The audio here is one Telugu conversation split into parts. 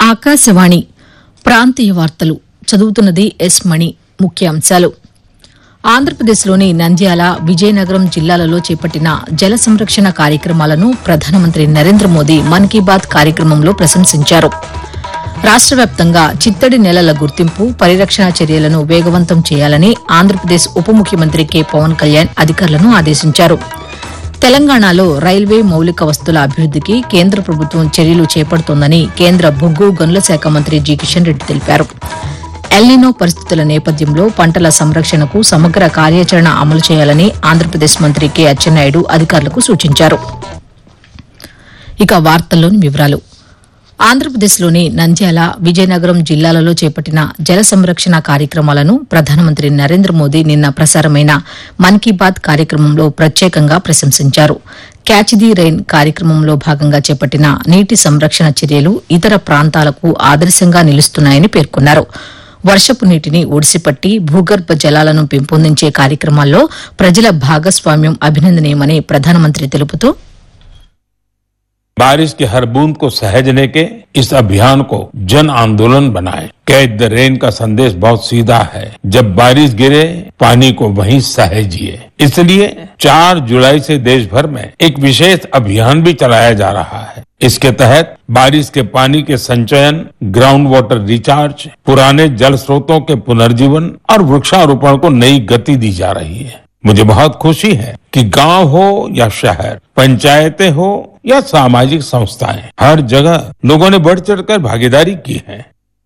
ఆకాశవాణి ప్రాంతీయ వార్తలు చదువుతున్నది ఎస్ మణి ముఖ్యాంశాలు ఆంధ్రప్రదేశ్లోని నంద్యాల విజయనగరం జిల్లాలలో చేపట్టిన జల సంరక్షణ కార్యక్రమాలను ప్రధానమంత్రి నరేంద్ర మోదీ మన్ కీ బాత్ కార్యక్రమంలో ప్రశంసించారు రాష్ట వ్యాప్తంగా చిత్తడి నేలల గుర్తింపు పరిరక్షణ చర్యలను వేగవంతం చేయాలని ఆంధ్రప్రదేశ్ ఉప ముఖ్యమంత్రి కె పవన్ కళ్యాణ్ అధికారులను ఆదేశించారు తెలంగాణలో రైల్వే మౌలిక వస్తుల అభివృద్దికి కేంద్ర ప్రభుత్వం చర్యలు చేపడుతోందని కేంద్ర బొగ్గు గనుల శాఖ మంత్రి జి కిషన్ రెడ్డి తెలిపారు ఎల్నినో పరిస్థితుల నేపథ్యంలో పంటల సంరక్షణకు సమగ్ర కార్యాచరణ అమలు చేయాలని ఆంధ్రప్రదేశ్ మంత్రి కె అచ్చెన్నాయుడు అధికారులకు సూచించారు ఇక వార్తల్లోని వివరాలు ఆంధ్రప్రదేశ్లోని నంద్యాల విజయనగరం జిల్లాలలో చేపట్టిన జల సంరక్షణ కార్యక్రమాలను ప్రధానమంత్రి నరేంద్ర మోదీ నిన్న ప్రసారమైన మన్ కీ బాత్ కార్యక్రమంలో ప్రత్యేకంగా ప్రశంసించారు క్యాచ్ ది రైన్ కార్యక్రమంలో భాగంగా చేపట్టిన నీటి సంరక్షణ చర్యలు ఇతర ప్రాంతాలకు ఆదర్శంగా నిలుస్తున్నాయని పేర్కొన్నారు వర్షపు నీటిని ఒడిసిపట్టి భూగర్భ జలాలను పెంపొందించే కార్యక్రమాల్లో ప్రజల భాగస్వామ్యం అభినందనీయమని ప్రధానమంత్రి తెలుపుతూ बारिश की हर बूंद को सहेजने के इस अभियान को जन आंदोलन बनाएं। कैच द रेन का संदेश बहुत सीधा है जब बारिश गिरे पानी को वहीं सहेजिए इसलिए 4 जुलाई से देश भर में एक विशेष अभियान भी चलाया जा रहा है इसके तहत बारिश के पानी के संचयन ग्राउंड वाटर रिचार्ज पुराने जल स्रोतों के पुनर्जीवन और वृक्षारोपण को नई गति दी जा रही है मुझे बहुत खुशी है कि गांव हो या शहर पंचायतें हो या सामाजिक संस्थाएं हर जगह लोगों ने बढ़ चढ़कर भागीदारी की है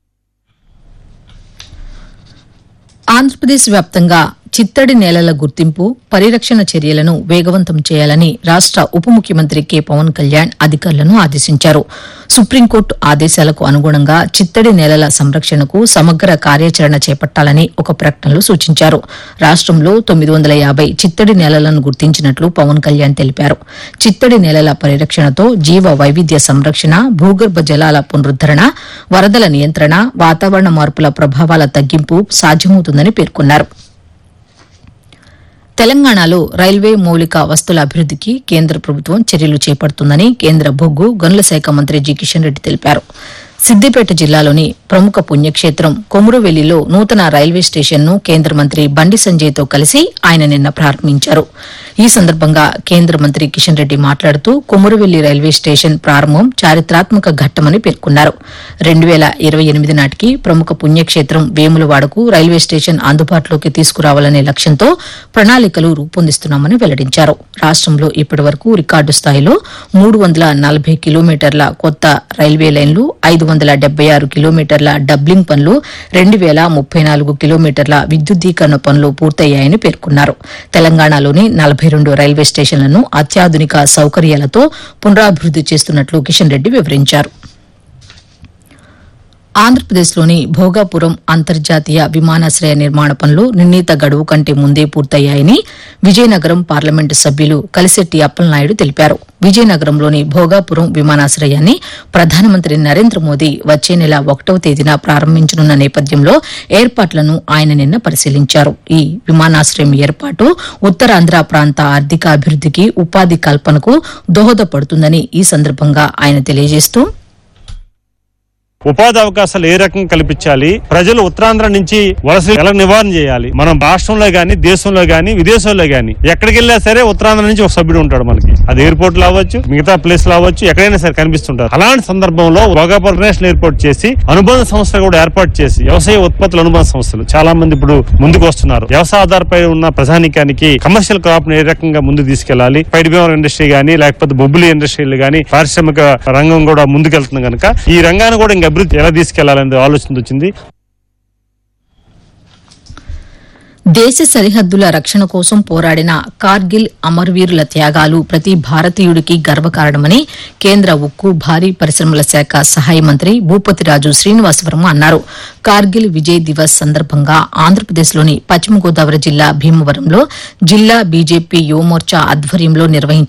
ఆంధ్రప్రదేశ్ వ్యాప్తంగా చిత్తడి నేలల గుర్తింపు పరిరక్షణ చర్యలను వేగవంతం చేయాలని రాష్ట ఉప ముఖ్యమంత్రి కె పవన్ కళ్యాణ్ అధికారులను ఆదేశించారు సుప్రీంకోర్టు ఆదేశాలకు అనుగుణంగా చిత్తడి నేలల సంరక్షణకు సమగ్ర కార్యాచరణ చేపట్టాలని ఒక ప్రకటనలో సూచించారు రాష్టంలో తొమ్మిది వందల యాభై చిత్తడి నేలలను గుర్తించినట్లు పవన్ కళ్యాణ్ తెలిపారు చిత్తడి నేలల పరిరక్షణతో జీవ వైవిధ్య సంరక్షణ భూగర్భ జలాల పునరుద్దరణ వరదల నియంత్రణ వాతావరణ మార్పుల ప్రభావాల తగ్గింపు సాధ్యమవుతుందని పేర్కొన్నారు తెలంగాణలో రైల్వే మౌలిక వస్తుల అభివృద్దికి కేంద్ర ప్రభుత్వం చర్యలు చేపడుతుందని కేంద్ర బొగ్గు గనుల శాఖ మంత్రి జి కిషన్ రెడ్డి తెలిపారు సిద్దిపేట జిల్లాలోని ప్రముఖ పుణ్యక్షేత్రం కొమురువెల్లిలో నూతన రైల్వే స్టేషన్ను కేంద్ర మంత్రి బండి సంజయ్తో కలిసి ఆయన నిన్న ప్రారంభించారు ఈ సందర్భంగా కేంద్ర మంత్రి కిషన్ రెడ్డి మాట్లాడుతూ కొమురువెల్లి రైల్వే స్టేషన్ ప్రారంభం చారిత్రాత్మక ఘట్టమని పేర్కొన్నారు రెండు వేల ఇరవై ఎనిమిది నాటికి ప్రముఖ పుణ్యక్షేత్రం వేములవాడకు రైల్వే స్టేషన్ అందుబాటులోకి తీసుకురావాలనే లక్ష్యంతో ప్రణాళికలు రూపొందిస్తున్నామని వెల్లడించారు రాష్టంలో ఇప్పటి వరకు రికార్డు స్థాయిలో మూడు వందల నలభై కిలోమీటర్ల కొత్త రైల్వే లైన్లు ఐదు వందల డెబ్బై ఆరు కిలోమీటర్ల డబ్లింగ్ పనులు రెండు వేల ముప్పై నాలుగు కిలోమీటర్ల విద్యుద్దీకరణ పనులు పూర్తయ్యాయని పేర్కొన్నారు తెలంగాణలోని నలభై రెండు రైల్వే స్టేషన్లను అత్యాధునిక సౌకర్యాలతో పునరాభివృద్ది చేస్తున్నట్లు కిషన్ రెడ్డి వివరించారు ఆంధ్రప్రదేశ్లోని భోగాపురం అంతర్జాతీయ విమానాశ్రయ నిర్మాణ పనులు నిర్ణీత గడువు కంటే ముందే పూర్తయ్యాయని విజయనగరం పార్లమెంటు సభ్యులు కలిశెట్టి అప్పలనాయుడు తెలిపారు విజయనగరంలోని భోగాపురం విమానాశ్రయాన్ని ప్రధానమంత్రి నరేంద్ర మోదీ వచ్చే నెల ఒకటవ తేదీన ప్రారంభించనున్న నేపథ్యంలో ఏర్పాట్లను ఆయన నిన్న పరిశీలించారు ఈ విమానాశ్రయం ఏర్పాటు ఉత్తరాంధ్ర ప్రాంత ఆర్థిక అభివృద్దికి ఉపాధి కల్పనకు దోహదపడుతుందని ఈ సందర్భంగా ఆయన తెలియజేస్తూ ఉపాధి అవకాశాలు ఏ రకంగా కల్పించాలి ప్రజలు ఉత్తరాంధ్ర నుంచి వలస ఎలా నివారణ చేయాలి మనం రాష్ట్రంలో గాని దేశంలో గాని విదేశంలో గాని ఎక్కడికి వెళ్ళినా సరే ఉత్తరాంధ్ర నుంచి ఒక సభ్యుడు ఉంటాడు మనకి అది ఎయిర్పోర్ట్ లో అవ్వచ్చు మిగతా ప్లేస్ లో అవ్వచ్చు ఎక్కడైనా సరే కనిపిస్తుంటారు అలాంటి సందర్భంలో భోగాపురం ఇంటర్నేషనల్ ఎయిర్పోర్ట్ చేసి అనుబంధ సంస్థలు కూడా ఏర్పాటు చేసి వ్యవసాయ ఉత్పత్తుల అనుబంధ సంస్థలు చాలా మంది ఇప్పుడు ముందుకు వస్తున్నారు వ్యవసాయ ఆధారపై ఉన్న ప్రజానికానికి కమర్షియల్ క్రాప్ ఏ రకంగా ముందు తీసుకెళ్లాలి పైడి బీమా ఇండస్ట్రీ గానీ లేకపోతే బొబ్బులి ఇండస్ట్రీలు గానీ పారిశ్రామిక రంగం కూడా ముందుకెళ్తుంది కనుక ఈ రంగాన్ని కూడా ఇంకా అభివృద్ధి ఎలా తీసుకెళ్లాలనే ఆలోచన వచ్చింది దేశ సరిహద్దుల రక్షణ కోసం పోరాడిన కార్గిల్ అమరవీరుల త్యాగాలు ప్రతి భారతీయుడికి గర్వకారణమని కేంద్ర ఉక్కు భారీ పరిశ్రమల శాఖ సహాయ మంత్రి భూపతిరాజు శ్రీనివాసవర్మ అన్నారు కార్గిల్ విజయ్ దివస్ సందర్భంగా ఆంధ్రప్రదేశ్లోని పశ్చిమ గోదావరి జిల్లా భీమవరంలో జిల్లా బీజేపీ యువమోర్చా ఆధ్వర్యంలో నిర్వహించిన